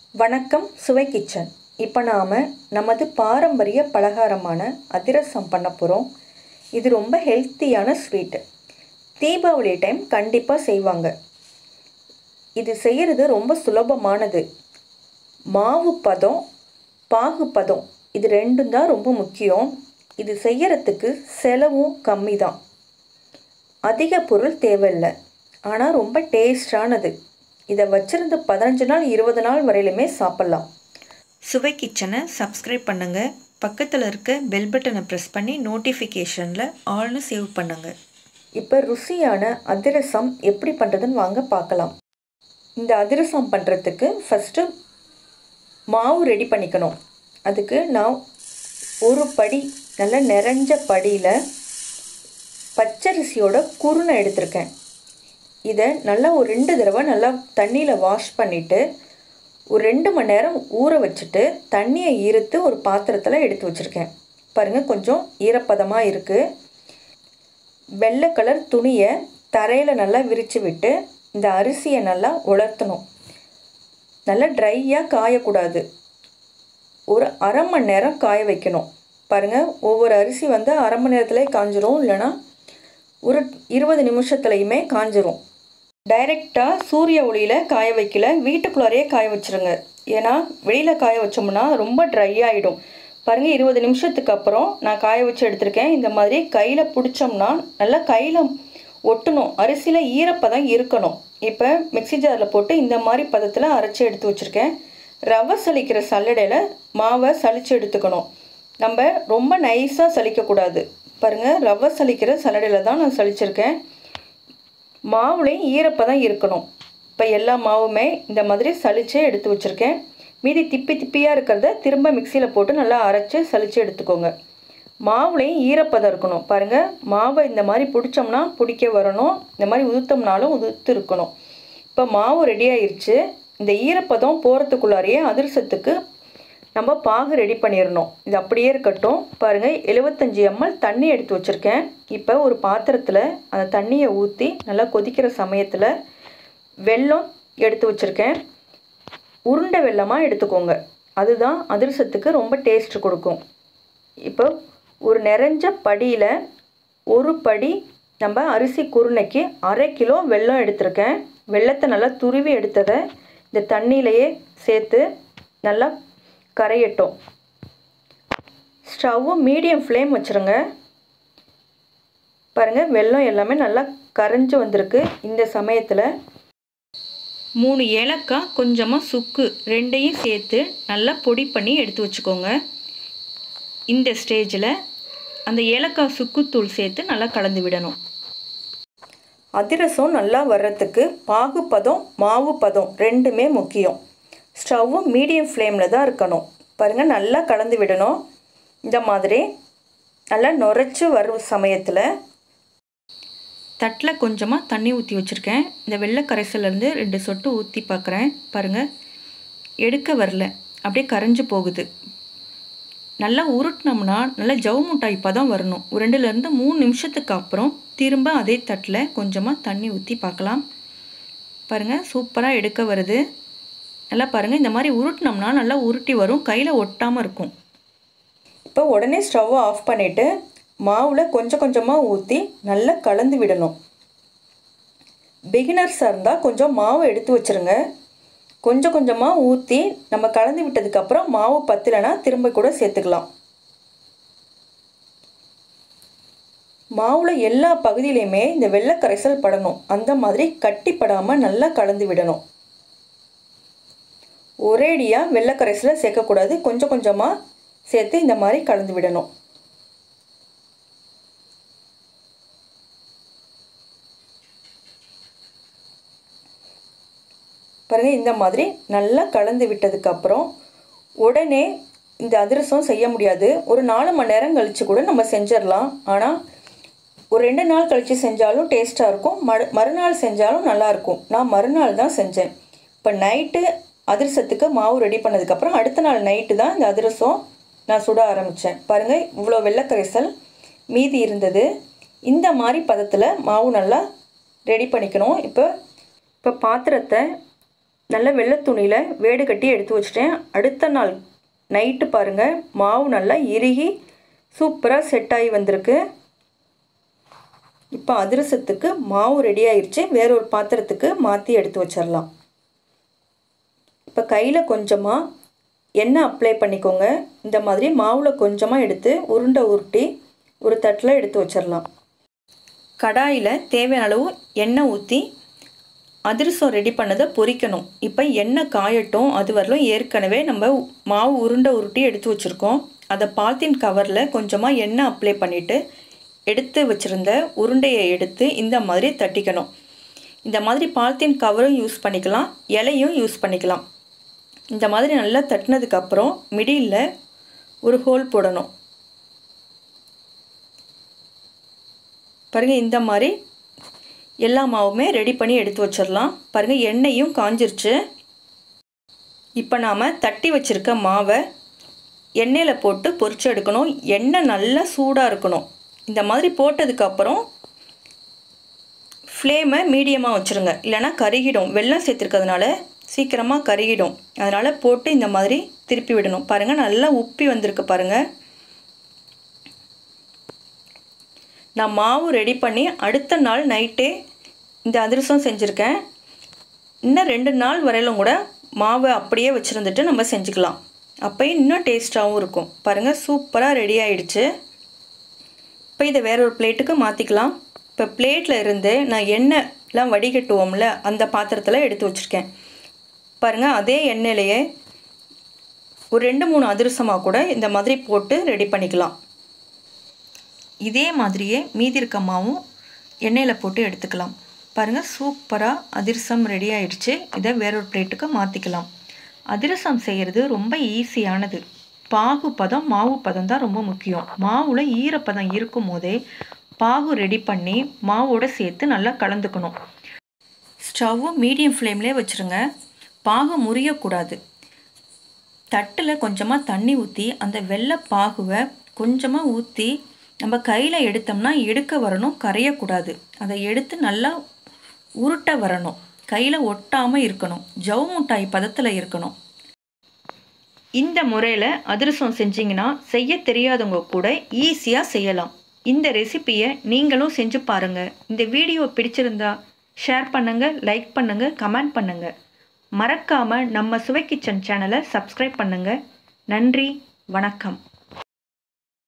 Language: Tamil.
வணக்கம் சுவை கிச்சன் இப்போ நாம் நமது பாரம்பரிய பலகாரமான அதிரசம் பண்ண போகிறோம் இது ரொம்ப ஹெல்த்தியான ஸ்வீட்டு தீபாவளி டைம் கண்டிப்பாக செய்வாங்க இது செய்கிறது ரொம்ப சுலபமானது மாவு பதம் பாகு பதம் இது ரெண்டும் தான் ரொம்ப முக்கியம் இது செய்யறதுக்கு செலவும் கம்மி தான் அதிக பொருள் தேவையில்லை ஆனால் ரொம்ப டேஸ்டானது இதை வச்சிருந்து பதினஞ்சு நாள் இருபது நாள் வரையிலுமே சாப்பிட்லாம் சுவை கிச்சனை சப்ஸ்கிரைப் பண்ணுங்கள் பக்கத்தில் இருக்க பெல் பட்டனை ப்ரெஸ் பண்ணி நோட்டிஃபிகேஷனில் ஆல்னு சேவ் பண்ணுங்கள் இப்போ ருசியான அதிரசம் எப்படி பண்ணுறதுன்னு வாங்க பார்க்கலாம் இந்த அதிரசம் பண்ணுறதுக்கு ஃபஸ்ட்டு மாவு ரெடி பண்ணிக்கணும் அதுக்கு நான் ஒரு படி நல்ல நிறைஞ்ச படியில் பச்சரிசியோட குருணை எடுத்திருக்கேன் இதை நல்லா ஒரு ரெண்டு தடவை நல்லா தண்ணியில் வாஷ் பண்ணிவிட்டு ஒரு ரெண்டு மணி நேரம் ஊற வச்சுட்டு தண்ணியை ஈர்த்து ஒரு பாத்திரத்தில் எடுத்து வச்சுருக்கேன் பாருங்கள் கொஞ்சம் ஈரப்பதமாக இருக்குது வெள்ளை கலர் துணியை தரையில் நல்லா விரித்து விட்டு இந்த அரிசியை நல்லா உலர்த்தணும் நல்லா ட்ரையாக காயக்கூடாது ஒரு அரை மணி நேரம் காய வைக்கணும் பாருங்கள் ஒவ்வொரு அரிசி வந்து அரை மணி நேரத்துலேயே காஞ்சிரும் இல்லைனா ஒரு இருபது நிமிஷத்துலையுமே காஞ்சிரும் டைரெக்டாக சூரிய ஒளியில் காய வைக்கல வீட்டுக்குள்ளாரையே காய வச்சுருங்க ஏன்னா வெளியில் காய வச்சோம்னா ரொம்ப ட்ரை ஆகிடும் பாருங்கள் இருபது நிமிஷத்துக்கு அப்புறம் நான் காய வச்சு எடுத்திருக்கேன் இந்த மாதிரி கையில் பிடிச்சோம்னா நல்லா கையில் ஒட்டணும் அரிசியில் ஈரப்பதம் இருக்கணும் இப்போ மிக்சி ஜாரில் போட்டு இந்த மாதிரி பதத்தில் அரைச்சி எடுத்து வச்சுருக்கேன் ரவை சலிக்கிற சல்லடையில் மாவை சலித்து எடுத்துக்கணும் நம்ம ரொம்ப நைஸாக சலிக்கக்கூடாது பாருங்கள் ரவை சலிக்கிற சல்லடையில் தான் நான் சலிச்சிருக்கேன் மாவுலேயும் ஈரப்பதம் இருக்கணும் இப்போ எல்லா மாவுமே இந்த மாதிரி சலிச்சே எடுத்து வச்சுருக்கேன் மீதி திப்பி திப்பியாக இருக்கிறத திரும்ப மிக்சியில் போட்டு நல்லா அரைச்சி சலித்து எடுத்துக்கோங்க மாவுலேயும் ஈரப்பதம் இருக்கணும் பாருங்கள் மாவை இந்த மாதிரி பிடிச்சோம்னா பிடிக்க வரணும் இந்த மாதிரி உதுத்தோம்னாலும் உதுத்து இருக்கணும் இப்போ மாவு ரெடி ஆயிடுச்சு இந்த ஈரப்பதம் போகிறதுக்குள்ளாரையே அதிர்சத்துக்கு நம்ம பாகு ரெடி பண்ணிடணும் இது அப்படியே இருக்கட்டும் பாருங்கள் எழுபத்தஞ்சி எம்எல் தண்ணி எடுத்து வச்சுருக்கேன் இப்போ ஒரு பாத்திரத்தில் அந்த தண்ணியை ஊற்றி நல்லா கொதிக்கிற சமயத்தில் வெல்லம் எடுத்து வச்சுருக்கேன் உருண்டை வெல்லமாக எடுத்துக்கோங்க அதுதான் அதிர்சத்துக்கு ரொம்ப டேஸ்ட் கொடுக்கும் இப்போ ஒரு நிறைஞ்ச படியில் ஒரு படி நம்ம அரிசி குருணைக்கு அரை கிலோ வெல்லம் எடுத்திருக்கேன் வெள்ளத்தை நல்லா துருவி எடுத்ததை இந்த தண்ணியிலையே சேர்த்து நல்லா கரையட்டும் ஸ்டவ்வு மீடியம் ஃப்ளேம் வச்சுருங்க பாருங்கள் வெல்லம் எல்லாமே நல்லா கரைஞ்சி வந்திருக்கு இந்த சமயத்தில் மூணு ஏலக்காய் கொஞ்சமாக சுக்கு ரெண்டையும் சேர்த்து நல்லா பொடி பண்ணி எடுத்து வச்சுக்கோங்க இந்த ஸ்டேஜில் அந்த ஏலக்காய் சுக்குத்தூள் சேர்த்து நல்லா கலந்து விடணும் அதிரசம் நல்லா வர்றதுக்கு பாகு பதம் மாவு பதம் ரெண்டுமே முக்கியம் ஸ்டவ்வும் மீடியம் ஃப்ளேமில் தான் இருக்கணும் பாருங்கள் நல்லா கலந்து விடணும் இந்த மாதிரி நல்லா நுரைச்சி வரும் சமயத்தில் தட்டில் கொஞ்சமாக தண்ணி ஊற்றி வச்சுருக்கேன் இந்த வெள்ளை கரைசல்லேருந்து ரெண்டு சொட்டு ஊற்றி பார்க்குறேன் பாருங்கள் எடுக்க வரல அப்படியே கரைஞ்சி போகுது நல்லா உருட்டினோம்னா நல்லா ஜவு முட்டாய் பதம் வரணும் ஒரு ரெண்டுலேருந்து மூணு நிமிஷத்துக்கு அப்புறம் திரும்ப அதே தட்டில் கொஞ்சமாக தண்ணி ஊற்றி பார்க்கலாம் பாருங்கள் சூப்பராக எடுக்க வருது நல்லா பாருங்கள் இந்த மாதிரி உருட்டினோம்னா நல்லா உருட்டி வரும் கையில் ஒட்டாமல் இருக்கும் இப்போ உடனே ஸ்டவ்வை ஆஃப் பண்ணிவிட்டு மாவில் கொஞ்சம் கொஞ்சமாக ஊற்றி நல்லா கலந்து விடணும் பிகினர்ஸாக இருந்தால் கொஞ்சம் மாவு எடுத்து வச்சுருங்க கொஞ்சம் கொஞ்சமாக ஊற்றி நம்ம கலந்து விட்டதுக்கப்புறம் மாவு பத்தலைன்னா திரும்ப கூட சேர்த்துக்கலாம் மாவில் எல்லா பகுதியிலையுமே இந்த வெள்ளை கரைசல் படணும் அந்த மாதிரி கட்டிப்படாமல் நல்லா கலந்து விடணும் ஒரேடியாக வெள்ளை கரைசலை சேர்க்கக்கூடாது கொஞ்சம் கொஞ்சமாக சேர்த்து இந்த மாதிரி கலந்து விடணும் பாருங்கள் இந்த மாதிரி நல்லா கலந்து விட்டதுக்கப்புறம் உடனே இந்த அதிரசம் செய்ய முடியாது ஒரு நாலு மணி நேரம் கழித்து கூட நம்ம செஞ்சிடலாம் ஆனால் ஒரு ரெண்டு நாள் கழித்து செஞ்சாலும் டேஸ்ட்டாக இருக்கும் மறு மறுநாள் செஞ்சாலும் நல்லாயிருக்கும் நான் மறுநாள் தான் செஞ்சேன் இப்போ நைட்டு அதிரசத்துக்கு மாவு ரெடி பண்ணதுக்கப்புறம் அடுத்த நாள் நைட்டு தான் இந்த அதிரசம் நான் சுட ஆரம்பித்தேன் பாருங்கள் இவ்வளோ வெள்ளைக்கரைசல் மீதி இருந்தது இந்த மாதிரி பதத்தில் மாவு நல்லா ரெடி பண்ணிக்கணும் இப்போ இப்போ பாத்திரத்தை நல்ல வெள்ளை துணியில் வேடு கட்டி எடுத்து வச்சிட்டேன் அடுத்த நாள் நைட்டு பாருங்கள் மாவு நல்லா இறுகி சூப்பராக செட் ஆகி வந்திருக்கு இப்போ அதிரசத்துக்கு மாவு ரெடி ஆயிடுச்சு வேற ஒரு பாத்திரத்துக்கு மாற்றி எடுத்து வச்சிடலாம் இப்போ கையில் கொஞ்சமாக எண்ணெய் அப்ளை பண்ணிக்கோங்க இந்த மாதிரி மாவில் கொஞ்சமாக எடுத்து உருண்டை உருட்டி ஒரு தட்டில் எடுத்து வச்சிடலாம் கடாயில் தேவையான அளவு எண்ணெய் ஊற்றி அதிரசம் ரெடி பண்ணதை பொரிக்கணும் இப்போ எண்ணெய் காயட்டும் அது வரலும் ஏற்கனவே நம்ம மாவு உருண்டை உருட்டி எடுத்து வச்சுருக்கோம் அதை பால்த்தீன் கவரில் கொஞ்சமாக எண்ணெய் அப்ளை பண்ணிவிட்டு எடுத்து வச்சுருந்த உருண்டையை எடுத்து இந்த மாதிரி தட்டிக்கணும் இந்த மாதிரி பால்த்தீன் கவரும் யூஸ் பண்ணிக்கலாம் இலையும் யூஸ் பண்ணிக்கலாம் இந்த மாதிரி நல்லா தட்டினதுக்கப்புறம் மிடியில் ஒரு ஹோல் போடணும் பாருங்கள் இந்த மாதிரி எல்லா மாவுமே ரெடி பண்ணி எடுத்து வச்சிடலாம் பாருங்கள் எண்ணெயும் காஞ்சிருச்சு இப்போ நாம் தட்டி வச்சுருக்க மாவை எண்ணெயில் போட்டு பொரிச்சு எடுக்கணும் எண்ணெய் நல்லா சூடாக இருக்கணும் இந்த மாதிரி போட்டதுக்கப்புறம் ஃப்ளேமை மீடியமாக வச்சுருங்க இல்லைனா கருகிடும் வெள்ளம் சேர்த்துருக்கிறதுனால சீக்கிரமாக கருகிடும் அதனால் போட்டு இந்த மாதிரி திருப்பி விடணும் பாருங்கள் நல்லா உப்பி வந்திருக்கு பாருங்கள் நான் மாவு ரெடி பண்ணி அடுத்த நாள் நைட்டே இந்த அதிரசம் செஞ்சுருக்கேன் இன்னும் ரெண்டு நாள் வரையிலும் கூட மாவை அப்படியே வச்சுருந்துட்டு நம்ம செஞ்சுக்கலாம் அப்போ இன்னும் டேஸ்ட்டாகவும் இருக்கும் பாருங்கள் சூப்பராக ரெடி ஆயிடுச்சு இப்போ இதை வேற ஒரு பிளேட்டுக்கு மாற்றிக்கலாம் இப்போ பிளேட்டில் இருந்து நான் எண்ணெய்லாம் வடிகட்டுவோம்ல அந்த பாத்திரத்தில் எடுத்து வச்சுருக்கேன் பாருங்கள் அதே எண்ணெயிலையே ஒரு ரெண்டு மூணு அதிரசமாக கூட இந்த மாதிரி போட்டு ரெடி பண்ணிக்கலாம் இதே மாதிரியே மீதி இருக்க மாவும் எண்ணெயில் போட்டு எடுத்துக்கலாம் பாருங்கள் சூப்பராக அதிரசம் ரெடி ஆயிடுச்சு இதை வேறொரு பிளேட்டுக்கு மாற்றிக்கலாம் அதிரசம் செய்கிறது ரொம்ப ஈஸியானது பாகு பதம் மாவு பதம் தான் ரொம்ப முக்கியம் மாவில் ஈரப்பதம் இருக்கும் போதே பாகு ரெடி பண்ணி மாவோட சேர்த்து நல்லா கலந்துக்கணும் ஸ்டவ்வும் மீடியம் ஃப்ளேம்லேயே வச்சுருங்க பாகு முறியக்கூடாது தட்டில் கொஞ்சமாக தண்ணி ஊற்றி அந்த வெள்ளை பாகுவை கொஞ்சமாக ஊற்றி நம்ம கையில் எடுத்தோம்னா எடுக்க வரணும் கரையக்கூடாது அதை எடுத்து நல்லா உருட்ட வரணும் கையில் ஒட்டாமல் இருக்கணும் ஜவு முட்டாய் பதத்தில் இருக்கணும் இந்த முறையில் அதிரசம் செஞ்சிங்கன்னா செய்ய தெரியாதவங்க கூட ஈஸியாக செய்யலாம் இந்த ரெசிப்பியை நீங்களும் செஞ்சு பாருங்கள் இந்த வீடியோ பிடிச்சிருந்தா ஷேர் பண்ணுங்கள் லைக் பண்ணுங்கள் கமெண்ட் பண்ணுங்கள் மறக்காமல் நம்ம சுவை கிச்சன் சேனலை சப்ஸ்கிரைப் பண்ணுங்கள் நன்றி வணக்கம்